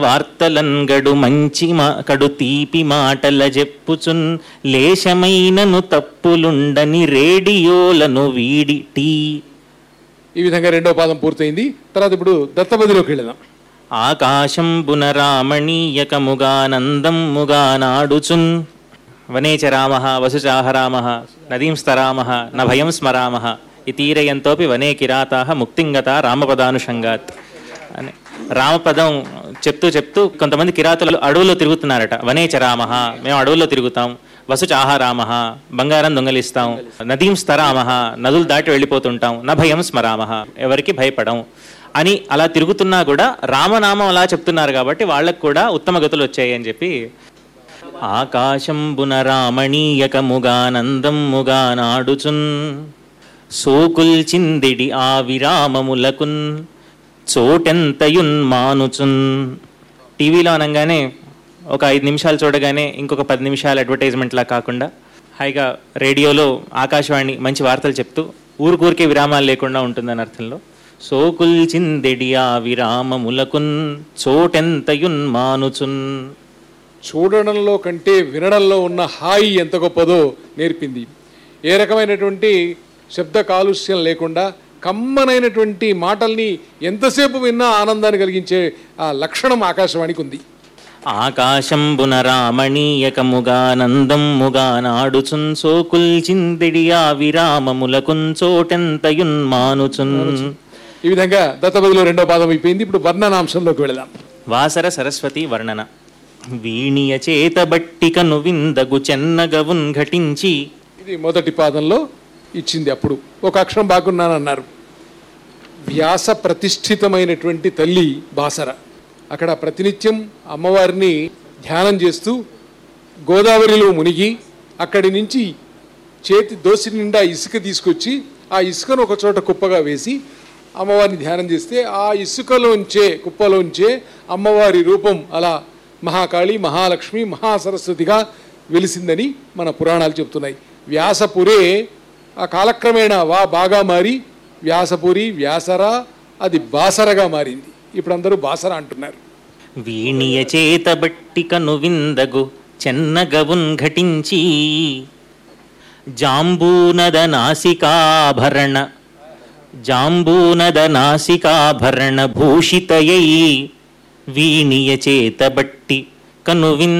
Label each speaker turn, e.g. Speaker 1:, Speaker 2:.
Speaker 1: వార్తలంగడు మంచి మా కడు తీపి మాటల చెప్పుచున్ లేశమైనను తప్పులుండని రేడియోలను వీడి టీ
Speaker 2: ఈ విధంగా రెండో పాదం పూర్తయింది తర్వాత ఇప్పుడు దత్తపదిలోకి వెళదాం
Speaker 1: ఆకాశంబున రామణీయకముగానందమ్ముగా నాడుచున్ వనేచ రామ వసుచాహ రామ నదీం స్తరామ న భయం స్మరామ ఇతీరయంతోపి వనే కిరాతా ముక్తింగత రామపదానుషంగాత్ అని రామపదం చెప్తూ చెప్తూ కొంతమంది కిరాతులు అడవుల్లో తిరుగుతున్నారట వనేచ రామ మేము అడవుల్లో తిరుగుతాం వసుచాహ రామ బంగారం దొంగలిస్తాం నదీం స్తరామ నదులు దాటి వెళ్ళిపోతుంటాం న భయం స్మరామ ఎవరికి భయపడం అని అలా తిరుగుతున్నా కూడా రామనామం అలా చెప్తున్నారు కాబట్టి వాళ్ళకు కూడా ఉత్తమ గతులు వచ్చాయి అని చెప్పి ఆకాశంబున రామణీయకముగానందమ్ముగా నాడుచున్ సోకుల్ చిందిడి ఆ విరామములకున్ చోటెంతయున్ మానుచున్ టీవీలో అనగానే ఒక ఐదు నిమిషాలు చూడగానే ఇంకొక పది నిమిషాలు అడ్వర్టైజ్మెంట్లా కాకుండా హాయిగా రేడియోలో ఆకాశవాణి మంచి వార్తలు చెప్తూ ఊరికూరికే విరామాలు లేకుండా ఉంటుందని అర్థంలో సోకుల్ చిందెడి ఆ విరామములకున్ చోటెంతయున్ మానుచున్
Speaker 2: చూడడంలో కంటే వినడంలో ఉన్న హాయి ఎంత గొప్పదో నేర్పింది ఏ రకమైనటువంటి శబ్ద కాలుష్యం లేకుండా కమ్మనైనటువంటి మాటల్ని ఎంతసేపు విన్నా ఆనందాన్ని కలిగించే ఆ లక్షణం ఆకాశవాణికి ఉంది
Speaker 1: ఆకాశంబున రామణీయకముగానందమ్ముగా నాడుచున్ సోకుల్ చిందిడి ఆ విరామములకున్ చోటెంతయున్ మానుచున్
Speaker 2: ఈ విధంగా దత్తపదిలో రెండో పాదం అయిపోయింది ఇప్పుడు వర్ణనాంశంలోకి వెళదాం
Speaker 1: వాసర సరస్వతి వర్ణన వీణియ చేతబట్టికను విందగు చెన్నగవున్ ఘటించి
Speaker 2: ఇది మొదటి పాదంలో ఇచ్చింది అప్పుడు ఒక అక్షరం బాగున్నానన్నారు వ్యాస ప్రతిష్ఠితమైనటువంటి తల్లి బాసర అక్కడ ప్రతినిత్యం అమ్మవారిని ధ్యానం చేస్తూ గోదావరిలో మునిగి అక్కడి నుంచి చేతి దోసి నిండా ఇసుక తీసుకొచ్చి ఆ ఇసుకను ఒక చోట కుప్పగా వేసి అమ్మవారిని ధ్యానం చేస్తే ఆ ఇసుకలోంచే కుప్పలోంచే అమ్మవారి రూపం అలా మహాకాళి మహాలక్ష్మి మహాసరస్వతిగా వెలిసిందని మన పురాణాలు చెప్తున్నాయి వ్యాసపురే ఆ కాలక్రమేణా వా బాగా మారి వ్యాసపురి వ్యాసర అది బాసరగా మారింది ఇప్పుడు అందరూ బాసర అంటున్నారు
Speaker 1: వీణియ చేతబట్టికను విందగు చెన్నగవున్ ఘటించి జాంబూనద నాసికాభరణ జాంబూనద నాసికాభరణ భూషితయై వీణియ చేతబట్టి కనువిన్